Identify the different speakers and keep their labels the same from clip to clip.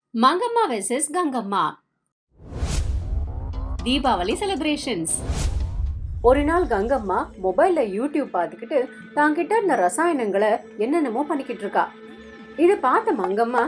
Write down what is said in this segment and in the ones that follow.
Speaker 1: Mangamma versus Gangamma Deepavali celebrations
Speaker 2: ஒரு நாள் கங்கம்மா மொபைல்ல யூடியூப் பார்த்துக்கிட்டு தாங்கிட்ட இருந்த ரசாயனங்களை என்னென்னமோ பண்ணிக்கிட்டு இருக்கா இதை பார்த்த மங்கம்மா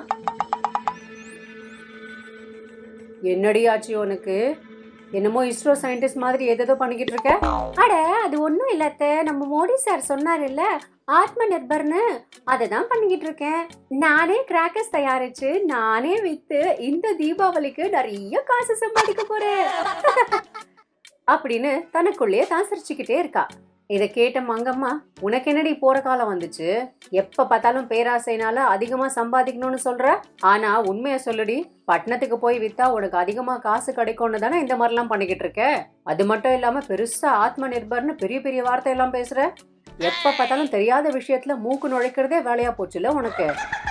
Speaker 2: என்னடி ஆச்சு உனக்கு என்னமோ இஸ்ரோ சயின்டிஸ்ட் மாதிரி ஏதேதோ பண்ணிக்கிட்டு இருக்க அட அது ஒன்றும் இல்லத்த நம்ம மோடி சார் சொன்னார் இல்ல ஆத்ம நிர்பர்னு அதை தான் பண்ணிக்கிட்டு இருக்கேன் நானே கிராக்கர்ஸ் தயாரிச்சு நானே வித்து இந்த தீபாவளிக்கு நிறைய காசு சம்பாதிக்க போறேன் அப்படின்னு தனக்குள்ளேயே தான் சிரிச்சுக்கிட்டே இருக்கா இதை கேட்ட மங்கம்மா உனக்கு என்னடி போற காலம் வந்துச்சு எப்ப பார்த்தாலும் பேராசைனால அதிகமா சம்பாதிக்கணும்னு சொல்ற ஆனா உண்மைய சொல்லுடி பட்டணத்துக்கு போய் வித்தா உனக்கு அதிகமா காசு கிடைக்கும்னு தானே இந்த மாதிரிலாம் பண்ணிக்கிட்டு இருக்க அது மட்டும் இல்லாம பெருசா ஆத்ம நிர்பர்னு பெரிய பெரிய வார்த்தை எல்லாம் பேசுற எப்ப பார்த்தாலும் தெரியாத விஷயத்துல மூக்கு நுழைக்கிறதே வேலையா போச்சுல உனக்கு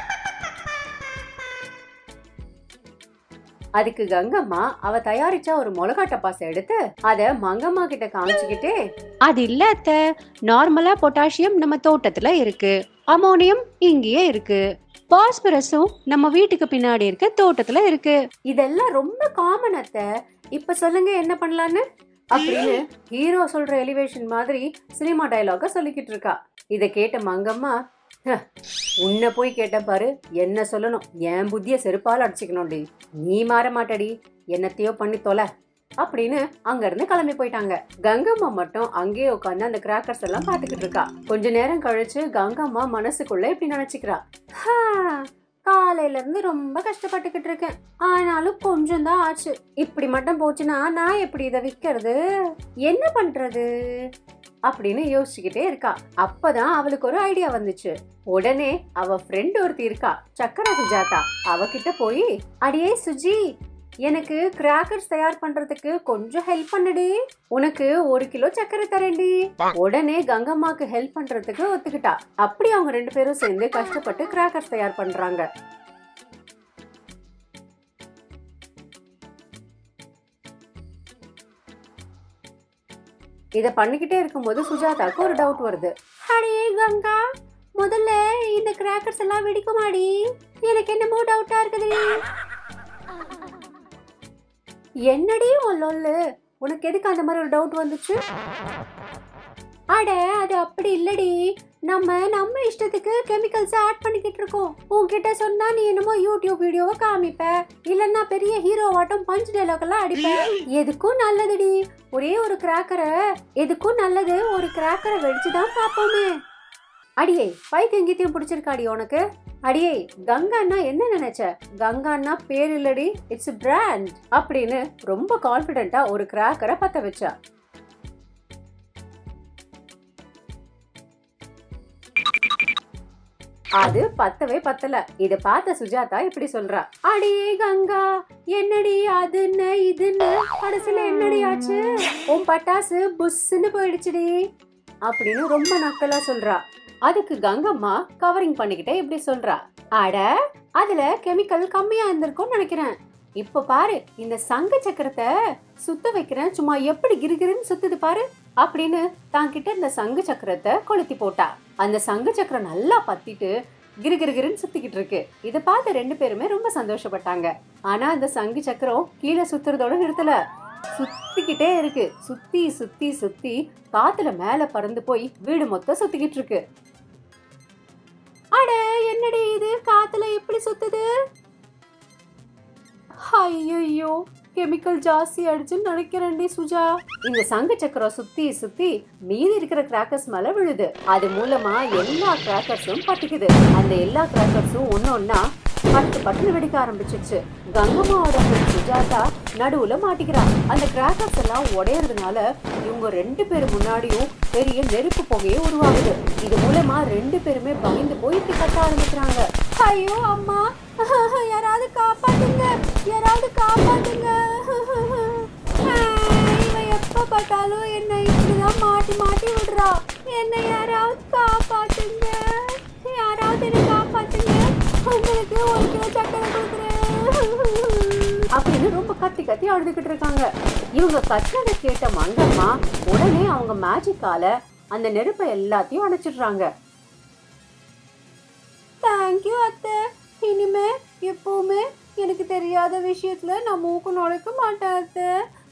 Speaker 2: அதுக்கு கங்கம்மா அவ தயாரிச்ச ஒரு மிளகா டப்பாசை எடுத்து அத மங்கம்மா கிட்ட காமிச்சுக்கிட்டே
Speaker 3: அது இல்ல அத்த நார்மலா பொட்டாசியம் நம்ம தோட்டத்துல இருக்கு அமோனியம் இங்கேயே இருக்கு பாஸ்பரஸும் நம்ம வீட்டுக்கு பின்னாடி இருக்க தோட்டத்துல இருக்கு
Speaker 2: இதெல்லாம் ரொம்ப காமன் அத்தை இப்ப சொல்லுங்க என்ன பண்ணலான்னு அப்படின்னு ஹீரோ சொல்ற எலிவேஷன் மாதிரி சினிமா டயலாக சொல்லிக்கிட்டு இருக்கா இத கேட்ட மங்கம்மா "ஹ, உன்னை போய் கேட்ட பாரு என்ன சொல்லணும் என் புத்திய செருப்பால் அடிச்சுக்கணும்டி நீ மாற மாட்டடி என்னத்தையோ பண்ணி தொலை அப்படின்னு அங்க இருந்து கிளம்பி போயிட்டாங்க கங்கம்மா மட்டும் அங்கேயே உட்காந்து அந்த கிராக்கர்ஸ் எல்லாம் பாத்துக்கிட்டு இருக்கா கொஞ்ச நேரம் கழிச்சு கங்கம்மா மனசுக்குள்ள இப்படி நினைச்சுக்கிறா "ஹா, காலையில இருந்து ரொம்ப கஷ்டப்பட்டுக்கிட்டு இருக்கேன் ஆனாலும் கொஞ்சம் தான் ஆச்சு இப்படி மட்டும் போச்சுன்னா நான் எப்படி இதை விற்கிறது என்ன பண்றது அப்படின்னு யோசிச்சுக்கிட்டே இருக்கா அப்பதான் அவளுக்கு ஒரு ஐடியா வந்துச்சு உடனே அவ ஃப்ரெண்ட் ஒருத்தி இருக்கா சக்கர சுஜாதா அவகிட்ட போய் அடியே சுஜி எனக்கு கிராக்கர்ஸ் தயார் பண்றதுக்கு கொஞ்சம் ஹெல்ப் பண்ணுடி உனக்கு ஒரு கிலோ சக்கரை தரேன்டி உடனே கங்கம்மாக்கு ஹெல்ப் பண்றதுக்கு ஒத்துக்கிட்டா அப்படி அவங்க ரெண்டு பேரும் சேர்ந்து கஷ்டப்பட்டு கிராக்கர்ஸ் தயார் பண்றாங்க இத பண்ணிக்கிட்டே இருக்கும்போது சுஜாதாக்கு ஒரு டவுட் வருது அடே கங்கா முதல்ல இந்த கிராக்கர்ஸ் எல்லாம் வெடிக்குமாடி எனக்கு என்னமோ டவுட்டா இருக்குது என்னடி உன் லொல்லு உனக்கு எதுக்கு அந்த மாதிரி ஒரு டவுட் வந்துச்சு அட அது அப்படி இல்லடி நம்ம நம்ம இஷ்டத்துக்கு கெமிக்கல்ஸ் ஆட் பண்ணிக்கிட்டு இருக்கோம் உன்கிட்ட சொன்னா நீ என்னமோ யூடியூப் வீடியோவை காமிப்ப இல்லன்னா பெரிய ஹீரோவாட்டம் பஞ்ச் டைலாக் எல்லாம் அடிப்ப எதுக்கும் நல்லதுடி ஒரே ஒரு கிராக்கரை எதுக்கும் நல்லது ஒரு கிராக்கரை வெடிச்சு தான் பார்ப்போமே அடியே பைத்தியம் கீத்தியம் பிடிச்சிருக்காடி உனக்கு அடியே கங்கான்னா என்ன நினைச்ச கங்கான்னா பேர் இல்லடி இட்ஸ் பிராண்ட் அப்படின்னு ரொம்ப கான்பிடென்ட்டா ஒரு கிராக்கரை பத்த வச்சா அது பத்தவே பத்தல இத பார்த்த சுஜாதா இப்படி சொல்றா அடியே கங்கா என்னடி அதுன்னு இதுன்னு கடைசியில என்னடி ஆச்சு உன் பட்டாசு புஸ்ஸுன்னு போயிடுச்சுடி அப்படின்னு ரொம்ப நக்கலா சொல்றா அதுக்கு கங்கம்மா கவரிங் பண்ணிக்கிட்டே இப்படி சொல்றா அட அதுல கெமிக்கல் கம்மியா இருந்திருக்கும்னு நினைக்கிறேன் இப்ப பாரு இந்த சங்கு சக்கரத்தை சுத்த வைக்கிறேன் சும்மா எப்படி கிருகிருன்னு சுத்துது பாரு அப்படின்னு தான் கிட்ட இந்த சங்கு சக்கரத்தை கொளுத்தி போட்டா அந்த சங்கு சக்கரம் நல்லா பத்திட்டு கிருகிருகிருன்னு சுத்திக்கிட்டு இருக்கு இதை பார்த்து ரெண்டு பேருமே ரொம்ப சந்தோஷப்பட்டாங்க ஆனா அந்த சங்கு சக்கரம் கீழே சுத்துறதோட நிறுத்தல சுத்திக்கிட்டே இருக்கு சுத்தி சுத்தி சுத்தி காத்துல மேல பறந்து போய் வீடு மொத்தம் சுத்திக்கிட்டு இருக்கு அட என்னடி இது காத்துல எப்படி சுத்துது ஐயோ கெமிக்கல் ஜாஸ்தி அடிச்சுன்னு நினைக்கிறேன்டி சுஜா இந்த சங்கு சக்கரம் சுத்தி சுத்தி மீதி இருக்கிற கிராக்கர்ஸ் மேல விழுது அது மூலமா எல்லா கிராக்கர்ஸும் பட்டிக்குது அந்த எல்லா கிராக்கர்ஸும் ஒன்னு ஒன்னா பட்டு பட்டுன்னு வெடிக்க ஆரம்பிச்சிருச்சு கங்கம்மாவோட friend சுஜாதா நடுவுல மாட்டிக்கிறா அந்த கிராக்கர்ஸ் எல்லாம் உடையறதுனால இவங்க ரெண்டு பேர் முன்னாடியும் பெரிய நெருப்பு புகையே உருவாகுது இது மூலமா ரெண்டு பேருமே பயந்து போய் இப்படி கத்த ஆரம்பிக்கிறாங்க ஐயோ அம்மா யாராவது காப்பாத்துங்க யாராவது காப்பாத்துங்க இவ எப்ப பார்த்தாலும் என்ன இப்படிதான் மாட்டி மாட்டி விடுறா என்னை யாராவது காப்பாத்துங்க யாராவது என்ன காப்பாத்துங்க உங்களுக்கு ஒரு கிலோ சக்கரை கொடுக்குறேன் அப்படின்னு ரொம்ப கத்தி கத்தி அழுதுகிட்டு இருக்காங்க இவங்க கத்துனதை கேட்ட மங்கம்மா உடனே அவங்க மேஜிக்கால அந்த நெருப்பை எல்லாத்தையும் அணைச்சிடுறாங்க தேங்க்யூ அத்தை இனிமே எப்பவுமே எனக்கு தெரியாத விஷயத்துல நான் மூக்கு நுழைக்க மாட்டேன் அத்தை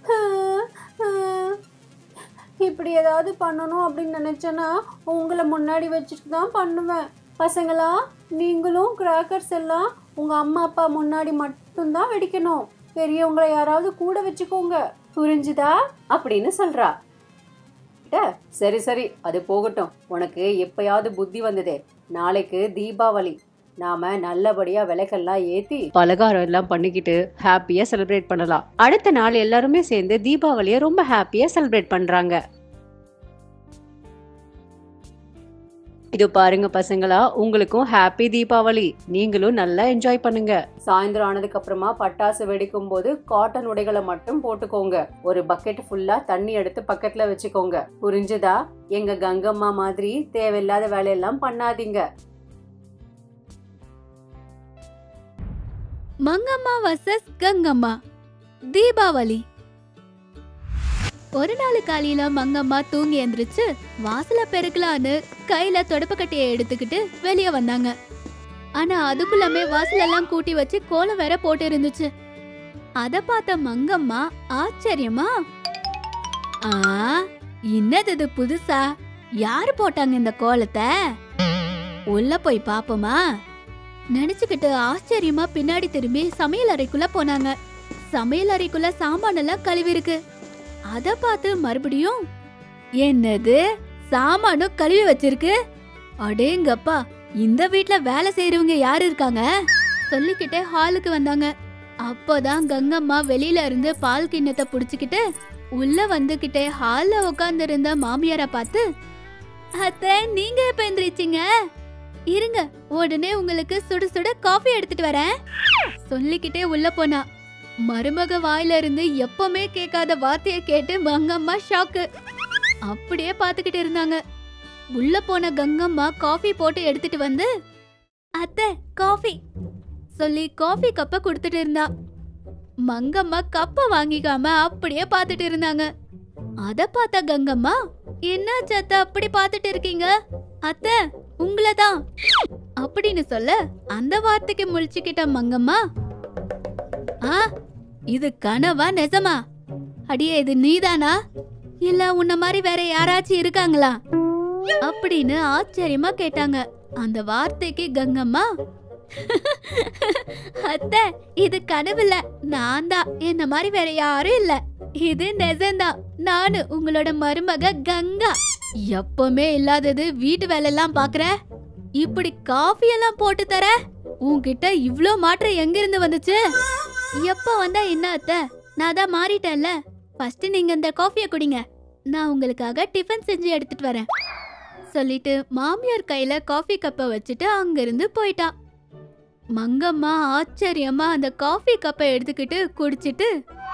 Speaker 2: இப்படி ஏதாவது பண்ணணும் அப்படின்னு நினைச்சேன்னா உங்களை முன்னாடி வச்சுட்டு தான் பண்ணுவேன் பசங்களா நீங்களும் கிராக்கர்ஸ் எல்லாம் உங்க அம்மா அப்பா முன்னாடி மட்டும்தான் வெடிக்கணும் பெரியவங்களை யாராவது கூட வச்சுக்கோங்க புரிஞ்சுதா அப்படின்னு சொல்றா கிட்ட, சரி சரி அது போகட்டும் உனக்கு எப்பயாவது புத்தி வந்ததே நாளைக்கு தீபாவளி நாம நல்லபடியா விளக்கெல்லாம் ஏத்தி
Speaker 3: பலகாரம் எல்லாம் பண்ணிக்கிட்டு ஹாப்பியா செலிப்ரேட் பண்ணலாம் அடுத்த நாள் எல்லாருமே சேர்ந்து தீபாவளியை ரொம்ப ஹாப்பியா செலிப்ரேட் பண்றாங்க இது பாருங்க பசங்களா உங்களுக்கும் ஹாப்பி தீபாவளி நீங்களும் நல்லா என்ஜாய் பண்ணுங்க
Speaker 2: சாயந்தரம் ஆனதுக்கு அப்புறமா பட்டாசு வெடிக்கும் போது காட்டன் உடைகளை மட்டும் போட்டுக்கோங்க ஒரு பக்கெட் ஃபுல்லா தண்ணி எடுத்து பக்கெட்ல வச்சுக்கோங்க புரிஞ்சுதா எங்க கங்கம்மா மாதிரி தேவையில்லாத வேலையெல்லாம் பண்ணாதீங்க
Speaker 4: மங்கம்மா வர்சஸ் கங்கம்மா தீபாவளி ஒரு நாள் காலையில மங்கம்மா தூங்கி எந்திரிச்சு வாசல பெருக்கலான்னு கையில தொடப்பக்கட்டையை எடுத்துக்கிட்டு வெளியே வந்தாங்க ஆனா அதுக்குள்ளமே வாசலெல்லாம் கூட்டி வச்சு கோலம் வேற போட்டு இருந்துச்சு அத பார்த்த மங்கம்மா ஆச்சரியமா ஆ என்னது இது புதுசா யாரு போட்டாங்க இந்த கோலத்தை உள்ள போய் பாப்போமா நினைச்சுக்கிட்டு ஆச்சரியமா பின்னாடி திரும்பி சமையல் அறைக்குள்ள போனாங்க சமையல் அறைக்குள்ள சாமான் எல்லாம் கழுவி இருக்கு அத பார்த்து மறுபடியும் என்னது சாமானும் கழுவி வச்சிருக்கு அடேங்கப்பா இந்த வீட்ல வேலை செய்யறவங்க யாரு இருக்காங்க சொல்லிக்கிட்டே ஹாலுக்கு வந்தாங்க அப்போதான் கங்கம்மா வெளியில இருந்து பால் கிண்ணத்தை புடிச்சுக்கிட்டு உள்ள வந்துகிட்டே ஹால்ல உட்கார்ந்து இருந்த மாமியார பார்த்து அத்தை நீங்க எப்ப எந்திரிச்சீங்க இருங்க உடனே உங்களுக்கு சுட சுட காஃபி எடுத்துட்டு வரேன் சொல்லிக்கிட்டே உள்ள போனா மருமக வாயில இருந்து எப்பவுமே கேட்காத வார்த்தைய கேட்டு மங்கம்மா ஷாக்கு அப்படியே பாத்துக்கிட்டு இருந்தாங்க உள்ள போன கங்கம்மா காஃபி போட்டு எடுத்துட்டு வந்து அத்தை காஃபி சொல்லி காஃபி கப்ப கொடுத்துட்டு இருந்தா மங்கம்மா கப்ப வாங்கிக்காம அப்படியே பார்த்துட்டு இருந்தாங்க அத பார்த்த கங்கம்மா என்னாச்சு அத்தை அப்படி பார்த்துட்டு இருக்கீங்க அத்தை உங்களதான் அப்படின்னு சொல்ல அந்த வார்த்தைக்கு முழிச்சுக்கிட்ட மங்கம்மா ஆ இது கனவா நெசமா அடியே இது நீதானா இல்ல உன்ன மாதிரி வேற யாராச்சும் இருக்காங்களா அப்படின்னு ஆச்சரியமா கேட்டாங்க அந்த வார்த்தைக்கு கங்கம்மா அத்தை இது கனவுல நான் தான் என்ன மாதிரி வேற யாரும் இல்ல இது நெசந்தான் நானு உங்களோட மருமக கங்கா எப்பவுமே இல்லாதது வீட்டு வேலை எல்லாம் பாக்குற இப்படி காஃபி எல்லாம் போட்டு தர உன்கிட்ட இவ்ளோ மாற்றம் எங்க இருந்து வந்துச்சு எப்ப வந்தா என்ன அத்தை நான் தான் மாறிட்டேன்ல ஃபர்ஸ்ட் நீங்க இந்த காஃபிய குடிங்க நான் உங்களுக்காக டிஃபன் செஞ்சு எடுத்துட்டு வரேன் சொல்லிட்டு மாமியார் கையில காஃபி கப்பை வச்சுட்டு அங்கிருந்து போயிட்டா மங்கம்மா ஆச்சரியமா அந்த காஃபி கப்பை எடுத்துக்கிட்டு குடிச்சிட்டு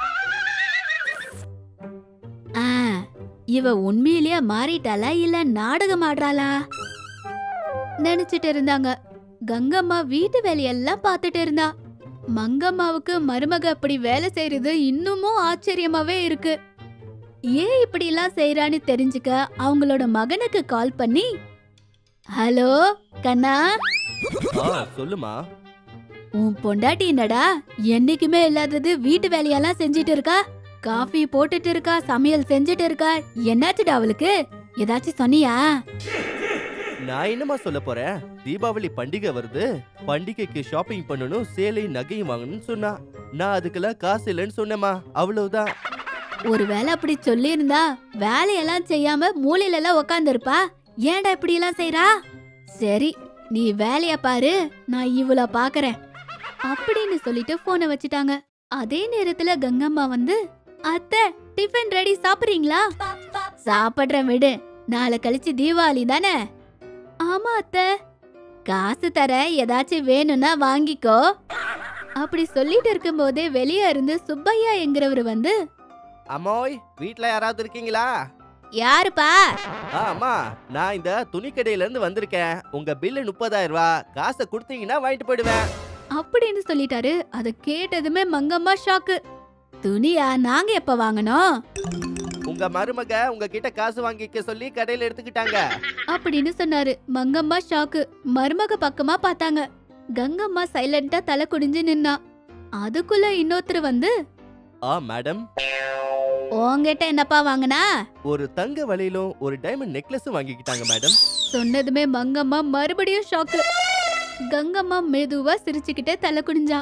Speaker 4: ஆ இவ உண்மையிலேயே மாறிட்டாளா இல்ல நாடகம் ஆடுறாளா நினைச்சிட்டு இருந்தாங்க கங்கம்மா வீட்டு வேலையெல்லாம் பார்த்துட்டு இருந்தா மங்கம்மாவுக்கு மருமக அப்படி வேலை செய்யறது இன்னமும் ஆச்சரியமாவே இருக்கு ஏன் இப்படி எல்லாம் செய்யறான்னு தெரிஞ்சுக்க அவங்களோட மகனுக்கு கால் பண்ணி ஹலோ கண்ணா
Speaker 5: ஆ சொல்லுமா
Speaker 4: உன் பொண்டாட்டி என்னடா என்னைக்குமே இல்லாதது வீட்டு வேலையெல்லாம் செஞ்சுட்டு இருக்கா காஃபி போட்டுட்டு இருக்கா சமையல் செஞ்சுட்டு இருக்கா என்னாச்சுடா அவளுக்கு ஏதாச்சும் சொன்னியா
Speaker 5: நான் என்னமா சொல்ல போறேன் தீபாவளி பண்டிகை வருது பண்டிகைக்கு ஷாப்பிங் பண்ணணும் சேலை நகையும் வாங்கணும்னு சொன்னா நான் அதுக்கெல்லாம் காசு இல்லைன்னு சொன்னேமா அவ்வளவுதான்
Speaker 4: ஒருவேளை அப்படி சொல்லியிருந்தா வேலையெல்லாம் செய்யாம மூலையில எல்லாம் உக்காந்துருப்பா ஏன்டா இப்படி எல்லாம் செய்றா சரி நீ வேலைய பாரு நான் இவள பாக்குறேன் அப்படின்னு சொல்லிட்டு போனை வச்சுட்டாங்க அதே நேரத்துல கங்கம்மா வந்து அத்தை டிஃபன் ரெடி சாப்பிடுறீங்களா சாப்பிடுறேன் விடு நாளை கழிச்சு தீபாவளி தானே ஆமா அத்தை காசு தர ஏதாச்சும் வேணும்னா வாங்கிக்கோ அப்படி சொல்லிட்டு இருக்கும்போதே வெளியே இருந்து சுப்பையா என்கிறவர் வந்து
Speaker 5: அம்மாய் வீட்ல யாராவது இருக்கீங்களா
Speaker 4: யாருப்பா
Speaker 5: ஆ அம்மா நான் இந்த துணி கடையில இருந்து வந்திருக்கேன் உங்க பில்லு முப்பதாயிரம் ரூபாய் காசை கொடுத்தீங்கன்னா வாங்கிட்டு போயிடுவேன்
Speaker 4: அப்படின்னு சொல்லிட்டாரு அத கேட்டதுமே மங்கம்மா ஷாக்கு துணியா நாங்க எப்ப வாங்கணும்
Speaker 5: உங்க மருமக உங்ககிட்ட காசு வாங்கிக்க சொல்லி கடையில எடுத்துக்கிட்டாங்க
Speaker 4: அப்படின்னு சொன்னாரு மங்கம்மா ஷாக்கு மருமக பக்கமா பார்த்தாங்க கங்கம்மா சைலண்டா தலை குடிஞ்சு நின்னா அதுக்குள்ள இன்னொருத்தர் வந்து
Speaker 5: ஆ மேடம்
Speaker 4: உன்கிட்ட என்னப்பா வாங்கினா
Speaker 5: ஒரு தங்க வளையலும் ஒரு டைமண்ட் நெக்லஸும் வாங்கிக்கிட்டாங்க மேடம்
Speaker 4: சொன்னதுமே மங்கம்மா மறுபடியும் ஷாக்கு கங்கம்மா மெதுவா சிரிச்சுக்கிட்டே தலை குனிஞ்சா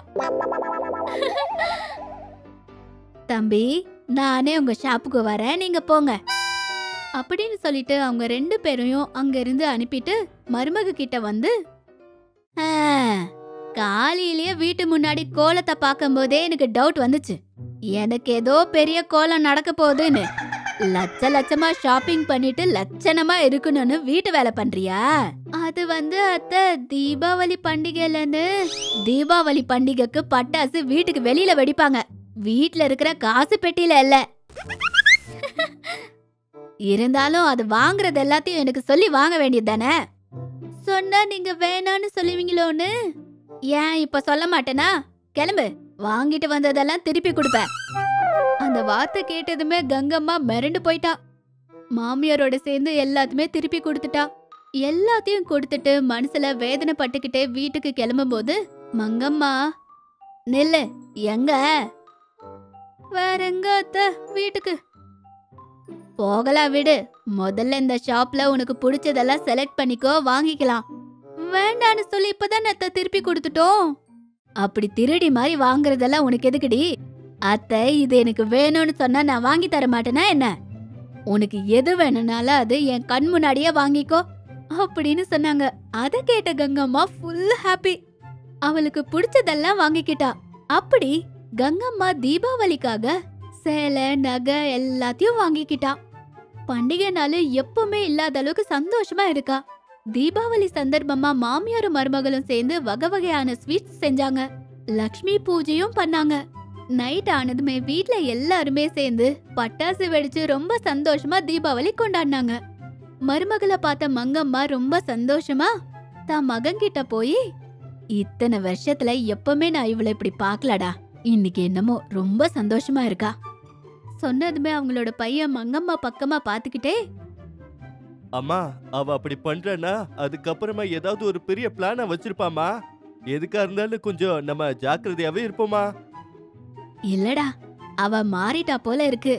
Speaker 4: தம்பி நானே உங்க ஷாப்புக்கு வரேன் நீங்க போங்க அப்படின்னு சொல்லிட்டு அவங்க ரெண்டு பேரையும் அங்க இருந்து அனுப்பிட்டு மருமக கிட்ட வந்து "ஆ, காலையிலேயே வீட்டு முன்னாடி கோலத்தை பார்க்கும்போதே எனக்கு டவுட் வந்துச்சு எனக்கு ஏதோ பெரிய கோலம் நடக்க போகுதுன்னு லட்ச லட்சமா ஷாப்பிங் பண்ணிட்டு லட்சணமா இருக்கணும்னு வீட்டு வேலை பண்றியா அது வந்து அத்தை தீபாவளி பண்டிகைலன்னு தீபாவளி பண்டிகைக்கு பட்டாசு வீட்டுக்கு வெளியில வெடிப்பாங்க வீட்ல இருக்கிற காசு பெட்டியில இல்ல இருந்தாலும் அது வாங்குறது எல்லாத்தையும் எனக்கு சொல்லி வாங்க வேண்டியது தானே சொன்னா நீங்க வேணான்னு சொல்லுவீங்களோன்னு ஏன் இப்ப சொல்ல மாட்டேனா கிளம்பு வாங்கிட்டு வந்ததெல்லாம் திருப்பி கொடுப்பேன் அந்த வார்த்தை கேட்டதுமே கங்கம்மா மிரண்டு போயிட்டா மாமியாரோட சேர்ந்து எல்லாத்தையுமே திருப்பி கொடுத்துட்டா எல்லாத்தையும் கொடுத்துட்டு மனசுல வேதனை பட்டுக்கிட்டே வீட்டுக்கு கிளம்பும்போது மங்கம்மா நில்லு எங்க வேற எங்க அத்தை வீட்டுக்கு போகலாம் விடு முதல்ல இந்த ஷாப்ல உனக்கு பிடிச்சதெல்லாம் செலக்ட் பண்ணிக்கோ வாங்கிக்கலாம் வேண்டான்னு சொல்லி இப்பதான் அத்தை திருப்பி கொடுத்துட்டோம் அப்படி திருடி மாதிரி வாங்குறதெல்லாம் உனக்கு எதுக்குடி அத்தை இது எனக்கு வேணும்னு சொன்னா நான் வாங்கி தர மாட்டேனா என்ன உனக்கு எது வேணும்னாலும் அது என் கண் முன்னாடியே வாங்கிக்கோ அப்படின்னு சொன்னாங்க அத கேட்ட கங்கம்மா ஃபுல் ஹாப்பி அவளுக்கு பிடிச்சதெல்லாம் வாங்கிக்கிட்டா அப்படி கங்கம்மா தீபாவளிக்காக சேலை நகை எல்லாத்தையும் வாங்கிக்கிட்டா பண்டிகை நாள் எப்பவுமே இல்லாத அளவுக்கு சந்தோஷமா இருக்கா தீபாவளி சந்தர்ப்பமா மாமியாரும் மருமகளும் சேர்ந்து வகை வகையான ஸ்வீட்ஸ் செஞ்சாங்க லக்ஷ்மி பூஜையும் பண்ணாங்க நைட் ஆனதுமே வீட்ல எல்லாருமே சேர்ந்து பட்டாசு வெடிச்சு ரொம்ப சந்தோஷமா தீபாவளி கொண்டாடினாங்க மருமகளை பார்த்த மங்கம்மா ரொம்ப சந்தோஷமா தான் மகன்கிட்ட போய் இத்தனை வருஷத்துல எப்பவுமே நான் இவளை இப்படி பார்க்கலடா இன்னைக்கு என்னமோ ரொம்ப சந்தோஷமா இருக்கா சொன்னதுமே அவங்களோட பையன் மங்கம்மா பக்கமா பாத்துக்கிட்டே
Speaker 5: அம்மா அவ அப்படி பண்றனா அதுக்கப்புறமா ஏதாவது ஒரு பெரிய பிளான வச்சிருப்பாமா எதுக்கா இருந்தாலும் கொஞ்சம் நம்ம ஜாக்கிரதையாவே இருப்போமா
Speaker 4: இல்லடா அவ மாறிட்டா போல இருக்கு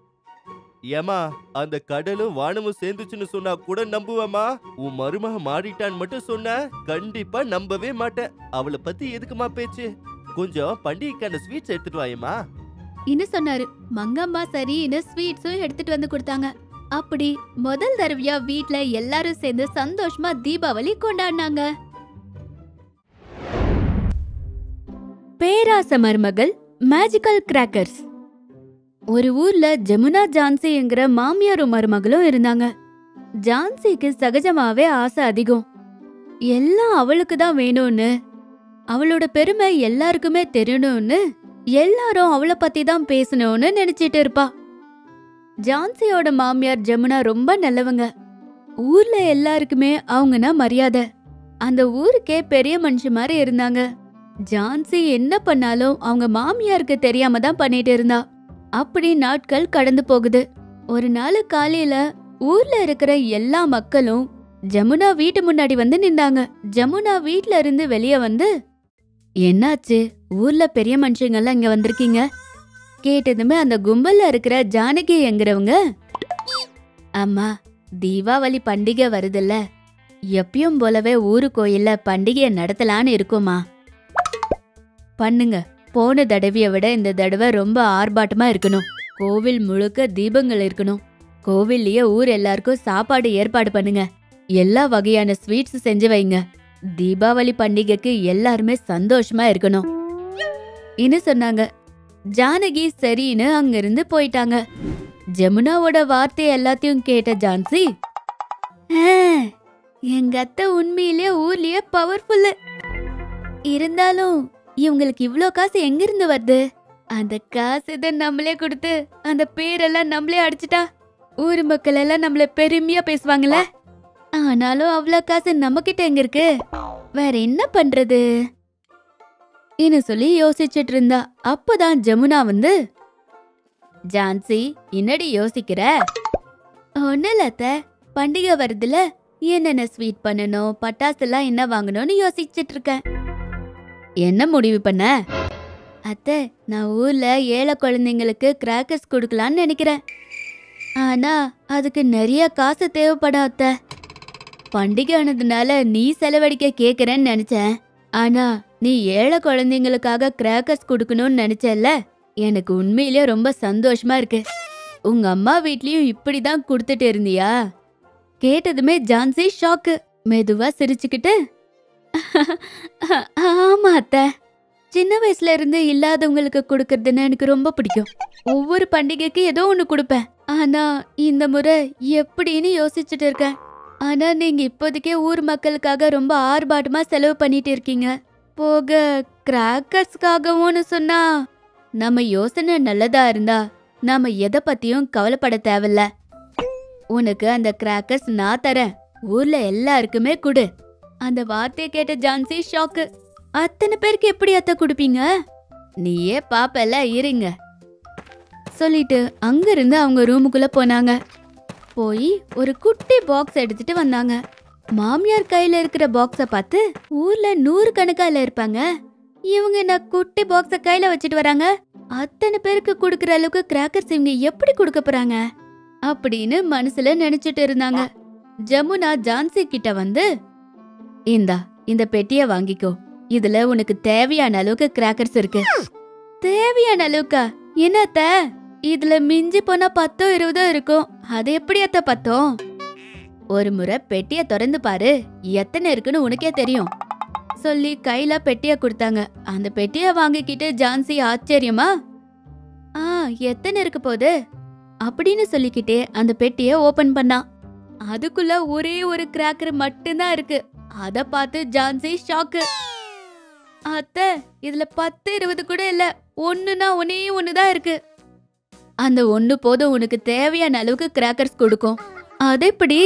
Speaker 5: ஏமா அந்த கடலும் வானமும் சேர்ந்துச்சுன்னு சொன்னா கூட நம்புவேமா உன் மருமக மாறிட்டான்னு மட்டும் சொன்ன கண்டிப்பா நம்பவே மாட்டேன் அவளை பத்தி எதுக்குமா பேச்சு கொஞ்சம் பண்டிகைக்கான ஸ்வீட்ஸ் எடுத்துட்டு வாயேம்மா
Speaker 4: இன்னும் சொன்னாரு மங்கம்மா சரின்னு ஸ்வீட்ஸும் எடுத்துட்டு வந்து கொடுத்தாங்க அப்படி முதல் தடவையா வீட்ல எல்லாரும் சேர்ந்து சந்தோஷமா தீபாவளி கொண்டாடினாங்க பேராச மருமகள் மேஜிக்கல் கிராக்கர்ஸ் ஒரு ஊர்ல ஜமுனா ஜான்சிங்கிற மாமியாரும் மருமகளும் இருந்தாங்க ஜான்சிக்கு சகஜமாவே ஆசை அதிகம் எல்லாம் அவளுக்கு தான் வேணும்னு அவளோட பெருமை எல்லாருக்குமே தெரியணும்னு எல்லாரும் அவளை பத்தி தான் பேசணும்னு நினைச்சிட்டு இருப்பா ஜான்சியோட மாமியார் ஜமுனா ரொம்ப நல்லவங்க ஊர்ல எல்லாருக்குமே அவங்கன்னா மரியாதை அந்த ஊருக்கே பெரிய மனுஷன் மாதிரி இருந்தாங்க ஜான்சி என்ன பண்ணாலும் அவங்க மாமியாருக்கு தெரியாம தான் பண்ணிட்டு இருந்தா அப்படி நாட்கள் கடந்து போகுது ஒரு நாள் காலையில ஊர்ல இருக்கிற எல்லா மக்களும் ஜமுனா வீட்டு முன்னாடி வந்து நின்னாங்க ஜமுனா வீட்ல இருந்து வெளிய வந்து என்னாச்சு ஊர்ல பெரிய மனுஷங்கெல்லாம் இங்க வந்திருக்கீங்க கேட்டதுமே அந்த கும்பல்ல இருக்கிற ஜானகி என்கிறவங்க அம்மா தீபாவளி பண்டிகை வருதுல்ல எப்பயும் போலவே ஊரு கோயில்ல பண்டிகையை நடத்தலான்னு இருக்குமா பண்ணுங்க போன தடவைய விட இந்த தடவை ரொம்ப ஆர்ப்பாட்டமா இருக்கணும் கோவில் முழுக்க தீபங்கள் இருக்கணும் கோவில்லயே ஊர் எல்லாருக்கும் சாப்பாடு ஏற்பாடு பண்ணுங்க எல்லா வகையான ஸ்வீட்ஸ் செஞ்சு வைங்க தீபாவளி பண்டிகைக்கு எல்லாருமே சந்தோஷமா இருக்கணும் இன்னும் சொன்னாங்க ஜானகி சரின்னு அங்கிருந்து போயிட்டாங்க ஜமுனாவோட வார்த்தை எல்லாத்தையும் கேட்ட ஜான்சி "ஆ, எங்க அத்தை உண்மையிலே ஊர்லயே பவர்ஃபுல்லு இருந்தாலும் இவங்களுக்கு இவ்ளோ காசு எங்கிருந்து வருது அந்த காசு தான் நம்மளே கொடுத்து அந்த பேரெல்லாம் நம்மளே அடிச்சிட்டா ஊர் மக்கள் எல்லாம் நம்மள பெருமையா பேசுவாங்கல்ல ஆனாலும் அவ்வளோ காசு நம்மகிட்ட எங்க இருக்கு வேற என்ன பண்றது இன்னு சொல்லி யோசிச்சுட்டு இருந்தா அப்பதான் ஜமுனா வந்து ஜான்சி என்னடி யோசிக்கிற ஒன்னும் இல்ல அத்தை பண்டிகை வருதுல என்னென்ன ஸ்வீட் பண்ணணும் பட்டாசுலாம் என்ன வாங்கணும்னு யோசிச்சுட்டு இருக்கேன் என்ன முடிவு பண்ண அத்தை நான் ஊர்ல ஏழை குழந்தைங்களுக்கு கிராக்கர்ஸ் கொடுக்கலான்னு நினைக்கிறேன் ஆனா அதுக்கு நிறைய காசு தேவைப்படும் அத்தை பண்டிகை ஆனதுனால நீ செலவழிக்க கேக்குறேன்னு நினைச்சேன் ஆனா நீ ஏழை குழந்தைங்களுக்காக கிராக்கர்ஸ் கொடுக்கணும்னு நினைச்சல்ல எனக்கு உண்மையிலே ரொம்ப சந்தோஷமா இருக்கு உங்க அம்மா வீட்லயும் இப்படிதான் கொடுத்துட்டு இருந்தியா கேட்டதுமே ஜான்சி ஷாக்கு மெதுவா சிரிச்சுக்கிட்டு ஆமா அத்தை சின்ன வயசுல இருந்து இல்லாதவங்களுக்கு கொடுக்கறதுன்னு எனக்கு ரொம்ப பிடிக்கும் ஒவ்வொரு பண்டிகைக்கு ஏதோ ஒன்று கொடுப்பேன் ஆனா இந்த முறை எப்படின்னு யோசிச்சுட்டு இருக்கேன் ஆனா நீங்க இப்போதைக்கே ஊர் மக்களுக்காக ரொம்ப ஆர்ப்பாட்டமா செலவு பண்ணிட்டு இருக்கீங்க போக கிராக்கர்ஸ்க்காகவும்னு சொன்னா நம்ம யோசனை நல்லதா இருந்தா நாம எதை பத்தியும் கவலைப்பட தேவையில்ல உனக்கு அந்த கிராக்கர்ஸ் நான் தரேன் ஊர்ல எல்லாருக்குமே கொடு அந்த வார்த்தையை கேட்ட ஜான்சி ஷாக்கு அத்தனை பேருக்கு எப்படி அத்தை கொடுப்பீங்க நீயே பாப்பல இருங்க சொல்லிட்டு அங்கிருந்து அவங்க ரூமுக்குள்ள போனாங்க போய் ஒரு குட்டி பாக்ஸ் எடுத்துட்டு வந்தாங்க மாமியார் கையில இருக்கிற பாக்ஸ பார்த்து ஊர்ல நூறு கணக்கால இருப்பாங்க இவங்க என்ன குட்டி பாக்ஸ கையில வச்சுட்டு வராங்க அத்தனை பேருக்கு கொடுக்கற அளவுக்கு கிராக்கர்ஸ் இவங்க எப்படி கொடுக்க போறாங்க அப்படின்னு மனசுல நினைச்சிட்டு இருந்தாங்க ஜமுனா ஜான்சி கிட்ட வந்து இந்தா இந்த பெட்டிய வாங்கிக்கோ இதுல உனக்கு தேவையான அளவுக்கு கிராக்கர்ஸ் இருக்கு தேவையான அளவுக்கா என்னத்த இதுல மிஞ்சி போனா பத்தோ இருபதோ இருக்கும் அது எப்படி அத்த பத்தோம் ஒரு முறை பெட்டிய திறந்து பாரு எத்தனை இருக்குன்னு உனக்கே தெரியும் சொல்லி கையில பெட்டிய கொடுத்தாங்க அந்த பெட்டிய வாங்கிக்கிட்டு ஜான்சி ஆச்சரியமா ஆ எத்தனை இருக்கு போகுது அப்படின்னு சொல்லிக்கிட்டே அந்த பெட்டிய ஓபன் பண்ணான் அதுக்குள்ள ஒரே ஒரு கிராக்கர் மட்டும்தான் இருக்கு அத பார்த்து ஜான்சி ஷாக்கு அத்தை இதுல பத்து இருபது கூட இல்ல ஒண்ணுனா ஒன்னே ஒண்ணுதான் இருக்கு அந்த ஒண்ணு போதும் உனக்கு தேவையான அளவுக்கு கிராக்கர்ஸ் கொடுக்கும் அது எப்படி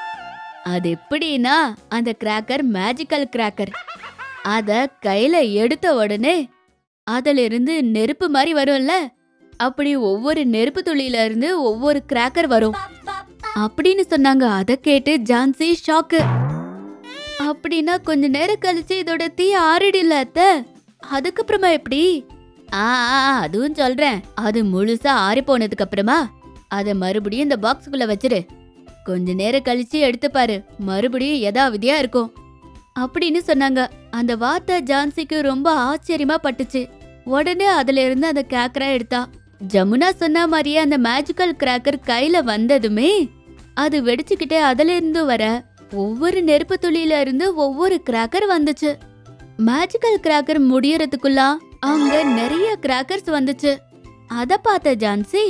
Speaker 4: அது எப்படின்னா அந்த கிராக்கர் மேஜிக்கல் கிராக்கர் அத கையில எடுத்த உடனே அதுல இருந்து நெருப்பு மாதிரி வரும்ல அப்படி ஒவ்வொரு நெருப்பு துளியில இருந்து ஒவ்வொரு கிராக்கர் வரும் அப்படின்னு சொன்னாங்க அத கேட்டு ஜான்சி ஷாக்கு அப்படின்னா கொஞ்ச நேரம் கழிச்சு இதோட தீ ஆறிடல அத்த அதுக்கப்புறமா எப்படி ஆ ஆ, ஆ, அதுவும் சொல்றேன் அது முழுசா ஆறி போனதுக்கு அப்புறமா அத மறுபடியும் இந்த பாக்ஸுக்குள்ள வச்சிரு கொஞ்ச நேரம் கழிச்சு எடுத்து பாரு மறுபடியும் எதாவதியா இருக்கும் அப்படின்னு சொன்னாங்க அந்த வார்த்தை ஜான்சிக்கு ரொம்ப ஆச்சரியமா பட்டுச்சு உடனே அதுல இருந்து அந்த கிராக்கரா எடுத்தா ஜமுனா சொன்ன மாதிரியே அந்த மேஜிக்கல் கிராக்கர் கையில வந்ததுமே அது வெடிச்சுக்கிட்டே அதுல இருந்து வர ஒவ்வொரு நெருப்பு துளியில இருந்து ஒவ்வொரு கிராக்கர் வந்துச்சு மேஜிக்கல் கிராக்கர் முடியறதுக்குள்ள அங்க நிறைய கிராக்கர்ஸ் வந்துச்சு அத பார்த்த ஜான்சி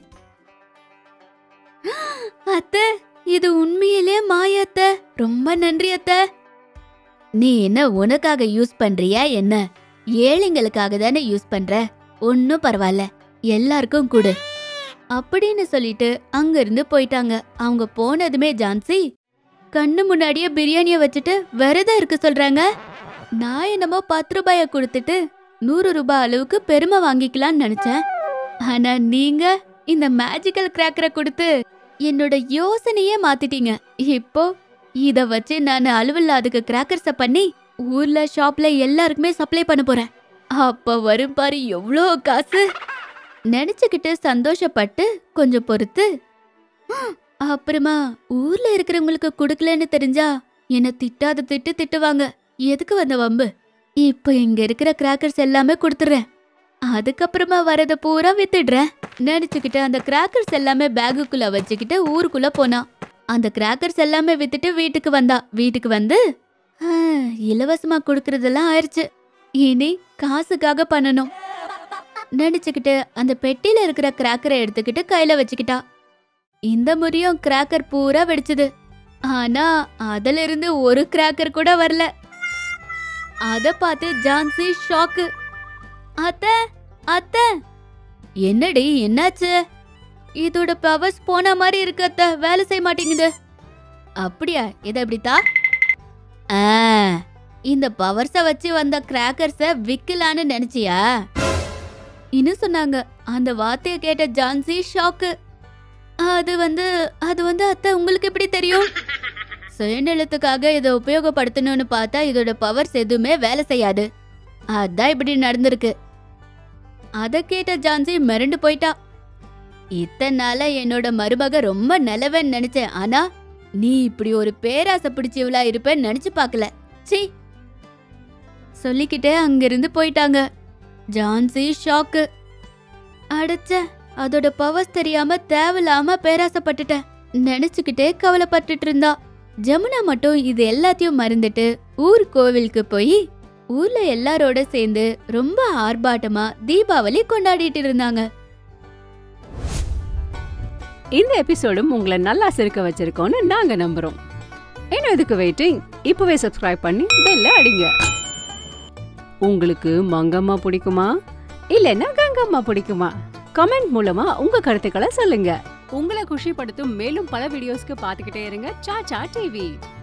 Speaker 4: அத்தை இது உண்மையிலே மாயத்த ரொம்ப நன்றி அத்தை நீ என்ன உனக்காக யூஸ் பண்றியா என்ன ஏழைங்களுக்காக தானே யூஸ் பண்ற ஒன்னும் பரவாயில்ல எல்லாருக்கும் கொடு அப்படின்னு சொல்லிட்டு அங்க இருந்து போயிட்டாங்க அவங்க போனதுமே ஜான்சி கண்ணு முன்னாடியே பிரியாணிய வச்சுட்டு விரதம் இருக்க சொல்றாங்க நான் என்னமோ பத்து ரூபாய கொடுத்துட்டு நூறு ரூபாய் அளவுக்கு பெருமை வாங்கிக்கலாம்னு நினைச்சேன் ஆனா நீங்க இந்த மேஜிக்கல் கிராக்கரை கொடுத்து என்னோட யோசனையே மாத்திட்டீங்க இப்போ இத வச்சு நான் அலுவல்ல அதுக்கு கிராக்கர்ஸ பண்ணி ஊர்ல ஷாப்ல எல்லாருக்குமே சப்ளை பண்ண போறேன் அப்ப வரும் பாரு எவ்வளோ காசு நினைச்சுக்கிட்டு சந்தோஷப்பட்டு கொஞ்சம் பொறுத்து அப்புறமா ஊர்ல இருக்கிறவங்களுக்கு கொடுக்கலன்னு தெரிஞ்சா என்ன திட்டாத திட்டு திட்டுவாங்க எதுக்கு வந்த வம்பு இப்ப இங்க இருக்கிற கிராக்கர்ஸ் எல்லாமே கொடுத்துறேன் அதுக்கப்புறமா வரத பூரா வித்துடுறேன் நினைச்சுக்கிட்டு அந்த கிராக்கர்ஸ் எல்லாமே பேகுக்குள்ள வச்சுக்கிட்டு ஊருக்குள்ள போனா அந்த கிராக்கர்ஸ் எல்லாமே வித்துட்டு வீட்டுக்கு வந்தா வீட்டுக்கு வந்து "ஆ, இலவசமா கொடுக்கறதெல்லாம் ஆயிருச்சு இனி காசுக்காக பண்ணணும் நினைச்சுக்கிட்டு அந்த பெட்டியில இருக்கிற கிராக்கரை எடுத்துக்கிட்டு கையில வச்சுக்கிட்டா இந்த முறையும் கிராக்கர் பூரா வெடிச்சது ஆனா அதுல இருந்து ஒரு கிராக்கர் கூட வரல அத பார்த்து ஜான்சி ஷாக்கு அத்த அத்த என்னடி என்னாச்சு இதோட பவர்ஸ் போன மாதிரி இருக்கு அத்த வேலை செய்ய மாட்டேங்குது அப்படியா இத எப்படித்தா ஆ இந்த பவர்ஸ வச்சு வந்த கிராக்கர்ஸ விக்கலான்னு நினைச்சியா இன்னும் சொன்னாங்க அந்த வார்த்தையை கேட்ட ஜான்சி ஷாக்கு அது வந்து அது வந்து அத்தை உங்களுக்கு எப்படி தெரியும் சுயநலத்துக்காக இதை உபயோகப்படுத்தணும்னு பார்த்தா இதோட பவர்ஸ் எதுவுமே வேலை செய்யாது அதான் இப்படி நடந்திருக்கு அத கேட்ட ஜான்சி மிரண்டு போயிட்டா இத்தனை நாளா என்னோட மருமக ரொம்ப நல்லவன் நினைச்சேன் ஆனா நீ இப்படி ஒரு பேராசை பிடிச்சவளா இருப்பேன்னு நினைச்சு பார்க்கல சீ சொல்லிக்கிட்டே அங்கிருந்து போயிட்டாங்க ஜான்சி ஷாக்கு அடைச்ச அதோட பவர்ஸ் தெரியாம தேவையில்லாம பேராசைப்பட்டுட்டேன் நினைச்சுக்கிட்டே கவலைப்பட்டுட்டு இருந்தா ஜமுனா மட்டும் இது எல்லாத்தையும் மறந்துட்டு ஊர் கோவிலுக்கு போய் ஊர்ல எல்லாரோட சேர்ந்து ரொம்ப ஆர்ப்பாட்டமா தீபாவளி கொண்டாடிட்டு இருந்தாங்க
Speaker 3: இந்த எபிசோடும் உங்களை நல்லா சிரிக்க வச்சிருக்கோம்னு நாங்க நம்புறோம் இன்னும் இதுக்கு வெயிட்டிங் இப்பவே சப்ஸ்கிரைப் பண்ணி பெல்ல அடிங்க உங்களுக்கு மங்கம்மா பிடிக்குமா இல்லைன்னா கங்கம்மா பிடிக்குமா கமெண்ட் மூலமா உங்க கருத்துக்களை சொல்லுங்க உங்களை குஷிப்படுத்தும் மேலும் பல வீடியோஸ்க்கு பார்த்துக்கிட்டே இருங்க சாச்சா டிவி